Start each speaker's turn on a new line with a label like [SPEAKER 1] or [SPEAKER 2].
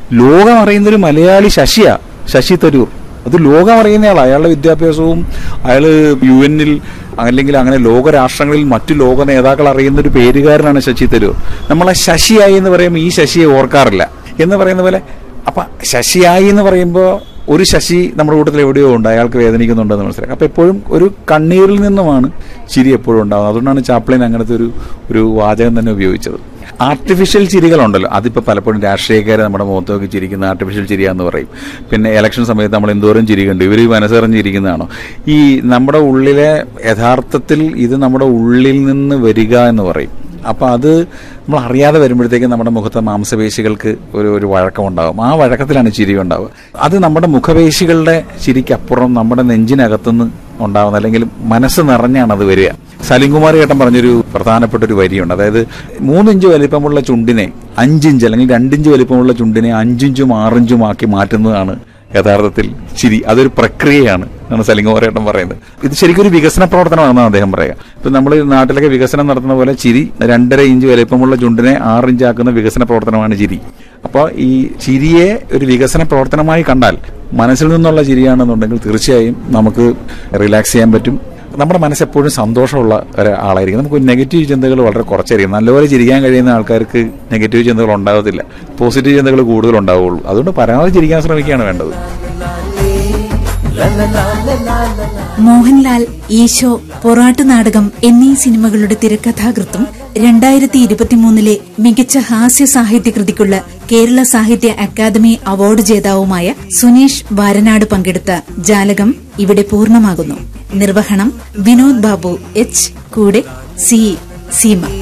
[SPEAKER 1] ലോകം അറിയുന്ന ഒരു മലയാളി ശശിയാ ശശി തരൂർ അത് ലോകം അറിയുന്നയാളാണ് അയാളുടെ വിദ്യാഭ്യാസവും അയാൾ യു എന്നിൽ അല്ലെങ്കിൽ അങ്ങനെ ലോകരാഷ്ട്രങ്ങളിൽ മറ്റു ലോക നേതാക്കൾ അറിയുന്ന ഒരു പേരുകാരനാണ് ശശി തരൂർ നമ്മളെ ശശിയായി എന്ന് പറയുമ്പോൾ ഈ ശശിയെ ഓർക്കാറില്ല എന്ന് പറയുന്ന പോലെ അപ്പൊ ശശിയായി എന്ന് പറയുമ്പോൾ ഒരു ശശി നമ്മുടെ കൂട്ടത്തിൽ എവിടെയോ ഉണ്ട് അയാൾക്ക് വേദനിക്കുന്നുണ്ടെന്ന് മനസ്സിലാക്കാം അപ്പൊ എപ്പോഴും ഒരു കണ്ണീരിൽ നിന്നുമാണ് ചിരി എപ്പോഴും ഉണ്ടാകുന്നത് അതുകൊണ്ടാണ് ചാപ്ലിൻ അങ്ങനത്തെ ഒരു ഒരു വാചകം തന്നെ ഉപയോഗിച്ചത് ആർട്ടിഫിഷ്യൽ ചിരികളുണ്ടല്ലോ അതിപ്പോൾ പലപ്പോഴും രാഷ്ട്രീയക്കാരെ നമ്മുടെ മുഖത്ത് നോക്കി ചിരിക്കുന്ന ആർട്ടിഫിഷ്യൽ ചിരിയാന്ന് പറയും പിന്നെ ഇലക്ഷൻ സമയത്ത് നമ്മൾ എന്തോരം ചിരിക്കുന്നുണ്ട് ഇവർ മനസ്സറിഞ്ഞ് ചിരിക്കുന്നതാണോ ഈ നമ്മുടെ ഉള്ളിലെ യഥാർത്ഥത്തിൽ ഇത് നമ്മുടെ ഉള്ളിൽ നിന്ന് വരിക എന്ന് പറയും അപ്പൊ അത് നമ്മൾ അറിയാതെ വരുമ്പോഴത്തേക്കും നമ്മുടെ മുഖത്തെ മാംസപേശികൾക്ക് ഒരു ഒരു വഴക്കമുണ്ടാകും ആ വഴക്കത്തിലാണ് ചിരി ഉണ്ടാവുക അത് നമ്മുടെ മുഖപേശികളുടെ ചിരിക്കപ്പുറം നമ്മുടെ നെഞ്ചിനകത്തുനിന്ന് ഉണ്ടാവുന്ന അല്ലെങ്കിൽ മനസ്സ് നിറഞ്ഞാണ് അത് വരിക സലിംകുമാർ ചേട്ടൻ പറഞ്ഞൊരു പ്രധാനപ്പെട്ട ഒരു വരിയുണ്ട് അതായത് മൂന്നിഞ്ച് വലിപ്പമുള്ള ചുണ്ടിനെ അഞ്ചിഞ്ച് അല്ലെങ്കിൽ രണ്ടിഞ്ച് വലിപ്പമുള്ള ചുണ്ടിനെ അഞ്ചിഞ്ചും ആറിഞ്ചും ആക്കി മാറ്റുന്നതാണ് യഥാർത്ഥത്തിൽ ചിരി അതൊരു പ്രക്രിയയാണ് എന്നാണ് സലിംഗോറേട്ടൻ പറയുന്നത് ഇത് ശരിക്കും ഒരു വികസന പ്രവർത്തനമാണെന്നാണ് അദ്ദേഹം പറയുക ഇപ്പൊ നമ്മൾ നാട്ടിലൊക്കെ വികസനം നടത്തുന്ന പോലെ ചിരി രണ്ടര ഇഞ്ച് വലിപ്പമുള്ള ചുണ്ടിനെ ആറ് ഇഞ്ച് ആക്കുന്ന വികസന പ്രവർത്തനമാണ് ചിരി അപ്പോൾ ഈ ചിരിയെ ഒരു വികസന പ്രവർത്തനമായി കണ്ടാൽ മനസ്സിൽ നിന്നുള്ള ചിരിയാണെന്നുണ്ടെങ്കിൽ തീർച്ചയായും നമുക്ക് റിലാക്സ് ചെയ്യാൻ പറ്റും നമ്മുടെ മനസ്സ് എപ്പോഴും സന്തോഷമുള്ള ഒരാളായിരിക്കും നമുക്ക് നെഗറ്റീവ് ചിന്തകൾ വളരെ കുറച്ചായിരിക്കും നല്ലപോലെ ചിരിക്കാൻ കഴിയുന്ന ആൾക്കാർക്ക് നെഗറ്റീവ് ചിന്തകൾ ഉണ്ടാകത്തില്ല പോസിറ്റീവ് ചിന്തകൾ കൂടുതൽ ഉണ്ടാവുള്ളൂ അതുകൊണ്ട് പരമാവധി ചിരിക്കാൻ ശ്രമിക്കുകയാണ് വേണ്ടത്
[SPEAKER 2] മോഹൻലാൽ ഈശോ പൊറാട്ട് നാടകം എന്നീ സിനിമകളുടെ തിരക്കഥാകൃത്തും രണ്ടായിരത്തി ഇരുപത്തിമൂന്നിലെ മികച്ച ഹാസ്യ സാഹിത്യ കൃതിക്കുള്ള കേരള സാഹിത്യ അക്കാദമി അവാർഡ് ജേതാവുമായ സുനീഷ് വാരനാട് പങ്കെടുത്ത ജാലകം ഇവിടെ പൂർണ്ണമാകുന്നു നിർവഹണം വിനോദ് ബാബു എച്ച് കൂടെ സി സീമ